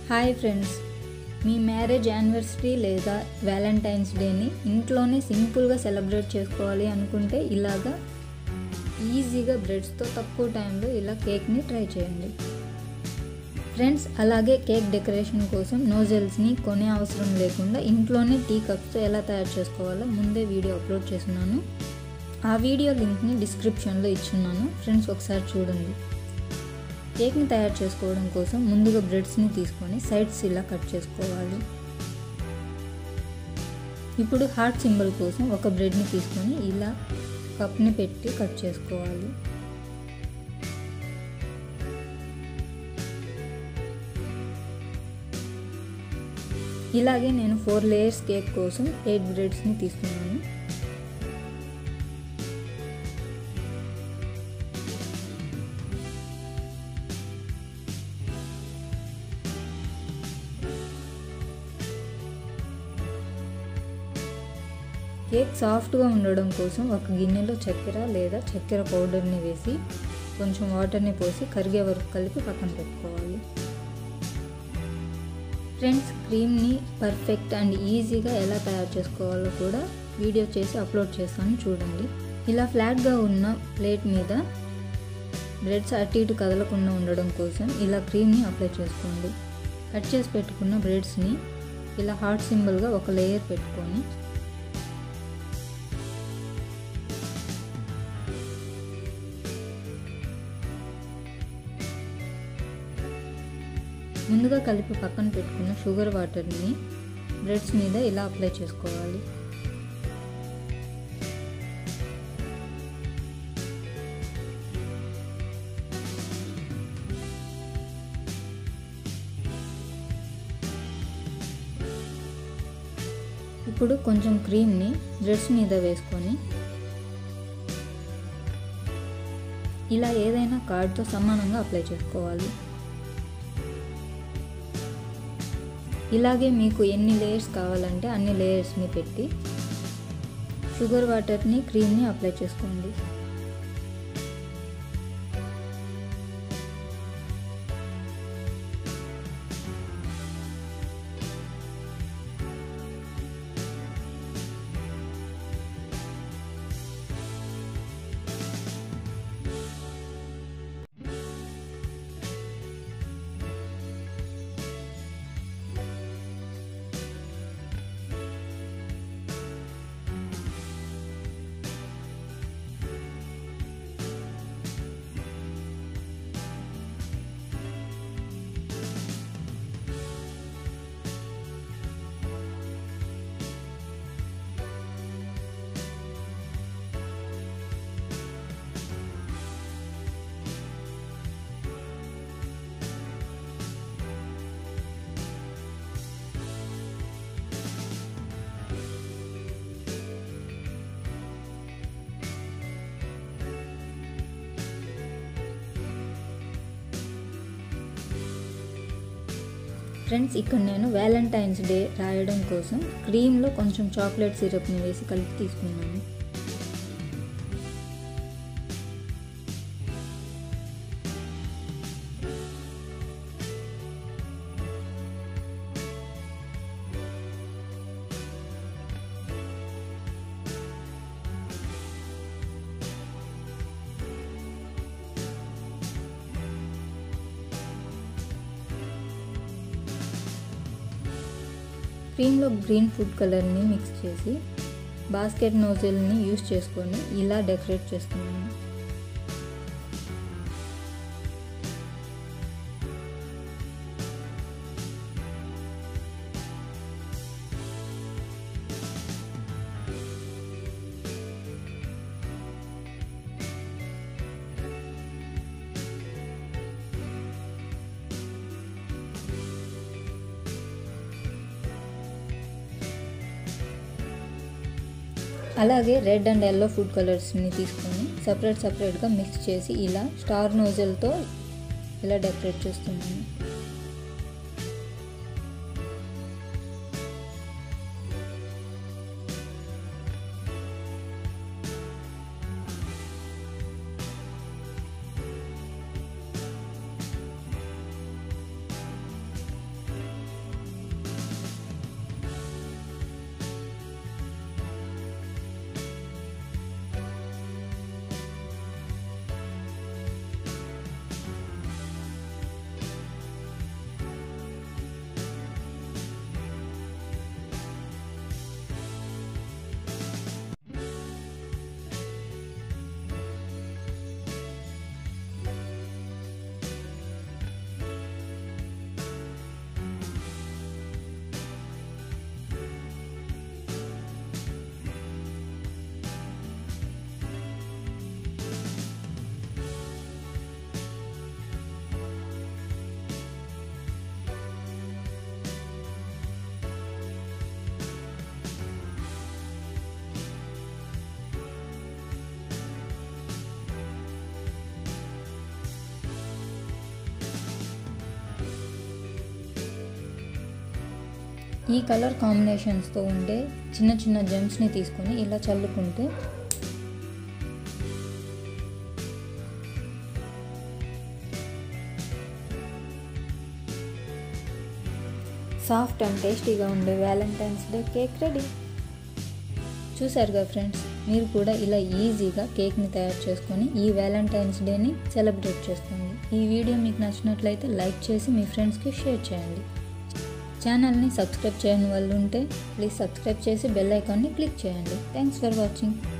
hi friends మీ marriage anniversary లేదా Valentine's డేని ఇంట్లోనే సింపుల్గా సెలబ్రేట్ చేసుకోవాలి అనుకుంటే ఇలాగా ఈజీగా బ్రెడ్స్తో తక్కువ టైంలో ఇలా కేక్ని ట్రై చేయండి ఫ్రెండ్స్ అలాగే కేక్ డెకరేషన్ కోసం నోజల్స్ని కొనే అవసరం లేకుండా ఇంట్లోనే టీ కప్స్తో ఎలా తయారు చేసుకోవాలో ముందే వీడియో అప్లోడ్ చేస్తున్నాను ఆ వీడియో లింక్ని డిస్క్రిప్షన్లో ఇచ్చున్నాను ఫ్రెండ్స్ ఒకసారి చూడండి కేక్ని తయారు చేసుకోవడం కోసం ముందుగా బ్రెడ్స్ని తీసుకొని సైడ్స్ ఇలా కట్ చేసుకోవాలి ఇప్పుడు హార్ట్ సింబల్ కోసం ఒక బ్రెడ్ని తీసుకొని ఇలా కప్ని పెట్టి కట్ చేసుకోవాలి ఇలాగే నేను ఫోర్ లేయర్స్ కేక్ కోసం ఎయిట్ బ్రెడ్స్ని తీసుకున్నాను కేక్ సాఫ్ట్గా ఉండడం కోసం ఒక గిన్నెలో చక్కెర లేదా చక్కెర పౌడర్ని వేసి కొంచెం వాటర్ని పోసి కరిగే వరకు కలిపి పక్కన పెట్టుకోవాలి ఫ్రెండ్స్ క్రీమ్ని పర్ఫెక్ట్ అండ్ ఈజీగా ఎలా తయారు చేసుకోవాలో కూడా వీడియో చేసి అప్లోడ్ చేస్తాను చూడండి ఇలా ఫ్లాట్గా ఉన్న ప్లేట్ మీద బ్రెడ్స్ అటు ఇటు కదలకుండా ఉండడం కోసం ఇలా క్రీమ్ని అప్లై చేసుకోండి కట్ చేసి పెట్టుకున్న బ్రెడ్స్ని ఇలా హార్ట్ సింబల్గా ఒక లేయర్ పెట్టుకొని ముందుగా కలిపి పక్కన పెట్టుకున్న షుగర్ వాటర్ని బ్రెడ్స్ మీద ఇలా అప్లై చేసుకోవాలి ఇప్పుడు కొంచెం క్రీమ్ని బ్రెడ్స్ మీద వేసుకొని ఇలా ఏదైనా కార్డ్తో సమానంగా అప్లై చేసుకోవాలి ఇలాగే మీకు ఎన్ని లేయర్స్ కావాలంటే అన్ని లేయర్స్ని పెట్టి షుగర్ వాటర్ని క్రీమ్ని అప్లై చేసుకోండి ఫ్రెండ్స్ ఇక్కడ నేను వ్యాలంటైన్స్ డే రాయడం కోసం క్రీమ్లో కొంచెం చాక్లెట్ సిరప్ని వేసి కలిపి తీసుకున్నాను క్రీమ్లో గ్రీన్ ఫుడ్ కలర్ని మిక్స్ చేసి బాస్కెట్ నోజల్ని యూస్ చేసుకొని ఇలా డెకరేట్ చేస్తున్నాను అలాగే రెడ్ అండ్ ఎల్లో ఫుడ్ కలర్స్ని తీసుకొని సపరేట్ సపరేట్గా మిక్స్ చేసి ఇలా స్టార్ నోజల్తో ఇలా డెకరేట్ చేస్తున్నాను ఈ కలర్ కాంబినేషన్స్తో ఉండే చిన్న చిన్న జెమ్స్ని తీసుకొని ఇలా చల్లుకుంటే సాఫ్ట్ అండ్ టేస్టీగా ఉండే వ్యాలంటైన్స్ డే కేక్ రెడీ చూసారుగా ఫ్రెండ్స్ మీరు కూడా ఇలా ఈజీగా కేక్ని తయారు చేసుకొని ఈ వ్యాలంటైన్స్ డేని సెలబ్రేట్ చేసుకోండి ఈ వీడియో మీకు నచ్చినట్లయితే లైక్ చేసి మీ ఫ్రెండ్స్కి షేర్ చేయండి ఛానల్ని సబ్స్క్రైబ్ చేయని వాళ్ళు ఉంటే ప్లీజ్ సబ్స్క్రైబ్ చేసి బెల్ ఐకాన్ని క్లిక్ చేయండి థ్యాంక్స్ ఫర్ వాచింగ్